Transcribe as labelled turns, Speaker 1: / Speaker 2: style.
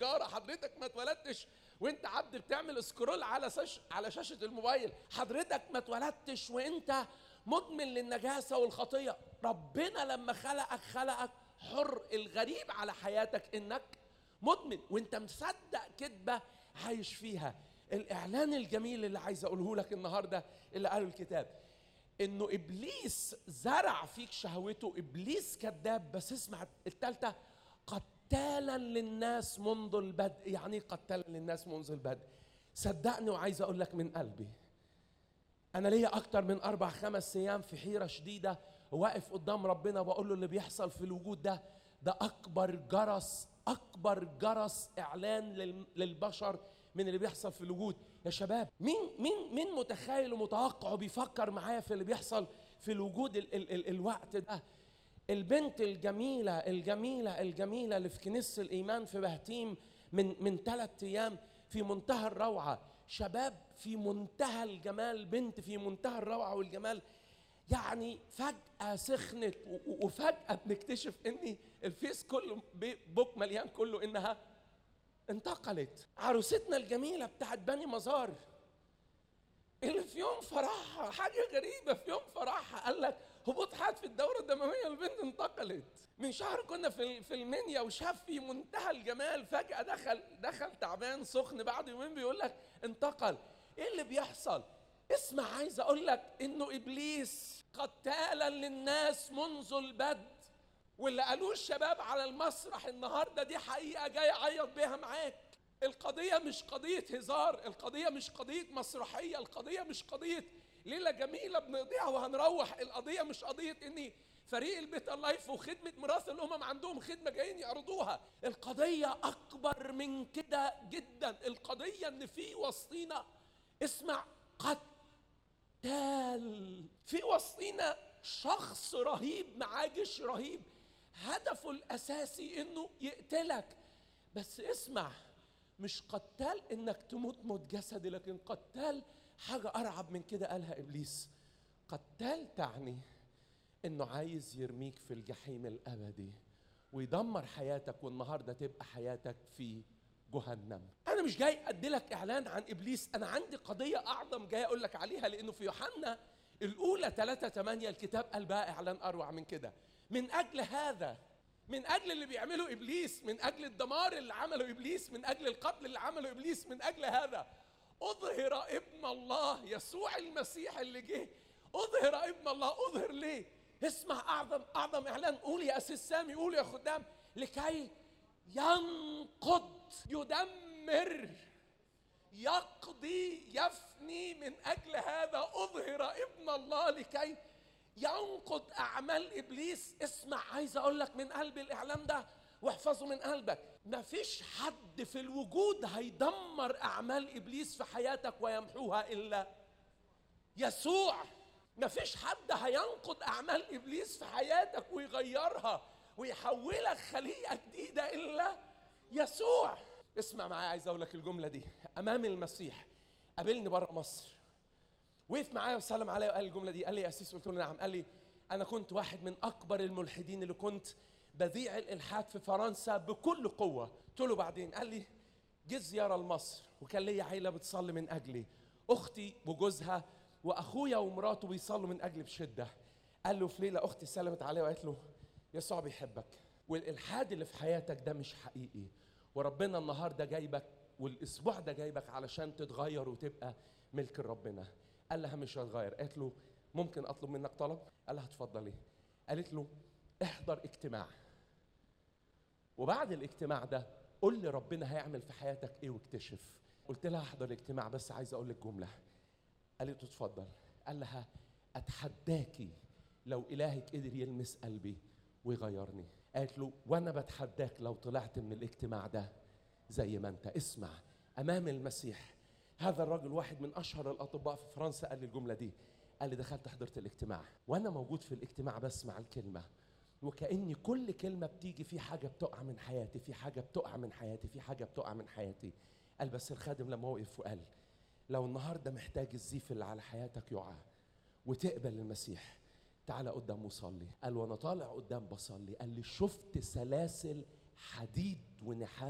Speaker 1: سياره حضرتك ما اتولدتش وانت عبد بتعمل سكرول على سش على شاشه الموبايل حضرتك ما اتولدتش وانت مدمن للنجاسه والخطيه ربنا لما خلقك خلقك حر الغريب على حياتك انك مدمن وانت مصدق كذبه عايش فيها الاعلان الجميل اللي عايز اقوله لك النهارده اللي قاله الكتاب انه ابليس زرع فيك شهوته ابليس كذاب بس اسمع الثالثه قتالا للناس منذ البدء يعني ايه قتالا للناس منذ البدء صدقني وعايز اقول لك من قلبي انا ليا اكتر من اربع خمس ايام في حيره شديده واقف قدام ربنا بقول له اللي بيحصل في الوجود ده ده اكبر جرس اكبر جرس اعلان لل- للبشر من اللي بيحصل في الوجود يا شباب مين مين مين متخيل ومتوقع وبيفكر معايا في اللي بيحصل في الوجود ال ال ال الوقت ده البنت الجميلة الجميلة الجميلة اللي في كنيسة الإيمان في بهتيم من من ثلاث أيام في منتهى الروعة شباب في منتهى الجمال بنت في منتهى الروعة والجمال يعني فجأة سخنت و- و- وفجأة بنكتشف إن الفيس كله بي- بوك مليان كله إنها انتقلت عروستنا الجميلة بتاعت بني مزار اللي في يوم فرحها حاجة غريبة في يوم فرحها قال لك هبوط حاد في الدورة الدموية البنت انتقلت من شهر كنا في في المنيا وشاف في منتهى الجمال فجأة دخل دخل تعبان سخن بعد يومين بيقول لك انتقل ايه اللي بيحصل؟ اسمع عايز اقول لك انه ابليس قتالا للناس منذ البدء واللي قالوه الشباب على المسرح النهارده دي حقيقه جاي اعيط بيها معاك القضيه مش قضيه هزار القضيه مش قضيه مسرحيه القضيه مش قضيه ليله جميله بنقضيها وهنروح القضيه مش قضيه اني فريق البيت اللايف وخدمه ميراث الامم عندهم خدمه جايين يعرضوها القضيه اكبر من كده جدا القضيه ان في وسطينا اسمع قتال في وسطينا شخص رهيب معاه جيش رهيب هدفه الاساسي انه يقتلك بس اسمع مش قتال انك تموت موت جسدي لكن قتال حاجه ارعب من كده قالها ابليس قتال تعني انه عايز يرميك في الجحيم الابدي ويدمر حياتك والنهارده تبقى حياتك في جهنم انا مش جاي ادي لك اعلان عن ابليس انا عندي قضيه اعظم جاي اقول لك عليها لانه في يوحنا الاولى 3 8 الكتاب قال بقى اعلان اروع من كده من اجل هذا من اجل اللي بيعمله ابليس من اجل الدمار اللي عمله ابليس من اجل القتل اللي عمله ابليس من اجل هذا اظهر ابن الله يسوع المسيح اللي جه اظهر ابن الله اظهر ليه اسمع اعظم اعظم اعلان قول يا اسيس سامي قول يا خدام لكي ينقض يدمر يقضي يفني من اجل هذا اظهر ابن الله لكي ينقض اعمال ابليس اسمع عايز اقول لك من قلب الاعلام ده واحفظه من قلبك مفيش حد في الوجود هيدمر اعمال ابليس في حياتك ويمحوها الا يسوع مفيش حد هينقض اعمال ابليس في حياتك ويغيرها ويحولك خليقه جديده الا يسوع اسمع معايا عايز اقول لك الجمله دي امام المسيح قابلني بره مصر وقف معايا وسلم عليا وقال الجمله دي قال لي يا اسيس قلت له نعم قال لي انا كنت واحد من اكبر الملحدين اللي كنت بذيع الالحاد في فرنسا بكل قوه قلت له بعدين قال لي جه زياره لمصر وكان ليا عيله بتصلي من اجلي اختي وجوزها واخويا ومراته بيصلوا من اجلي بشده قال له في ليله اختي سلمت عليه وقالت له يسوع بيحبك والالحاد اللي في حياتك ده مش حقيقي وربنا النهارده جايبك والاسبوع ده جايبك علشان تتغير وتبقى ملك ربنا قال لها مش هتغير قالت له ممكن اطلب منك طلب قال لها اتفضلي قالت له احضر اجتماع وبعد الاجتماع ده قول لي ربنا هيعمل في حياتك ايه واكتشف قلت لها احضر الاجتماع بس عايز اقول لك جمله قالت له اتفضل قال لها اتحداكي لو الهك قدر يلمس قلبي ويغيرني قالت له وانا بتحداك لو طلعت من الاجتماع ده زي ما انت اسمع امام المسيح هذا الرجل واحد من اشهر الاطباء في فرنسا قال لي الجمله دي قال لي دخلت حضرت الاجتماع وانا موجود في الاجتماع بسمع الكلمه وكاني كل كلمه بتيجي في حاجه بتقع من حياتي في حاجه بتقع من حياتي في حاجه بتقع من حياتي قال بس الخادم لما وقف وقال لو النهارده محتاج الزيف اللي على حياتك يقع وتقبل المسيح تعالى قدام وصلي قال وانا طالع قدام بصلي قال لي شفت سلاسل حديد ونحاس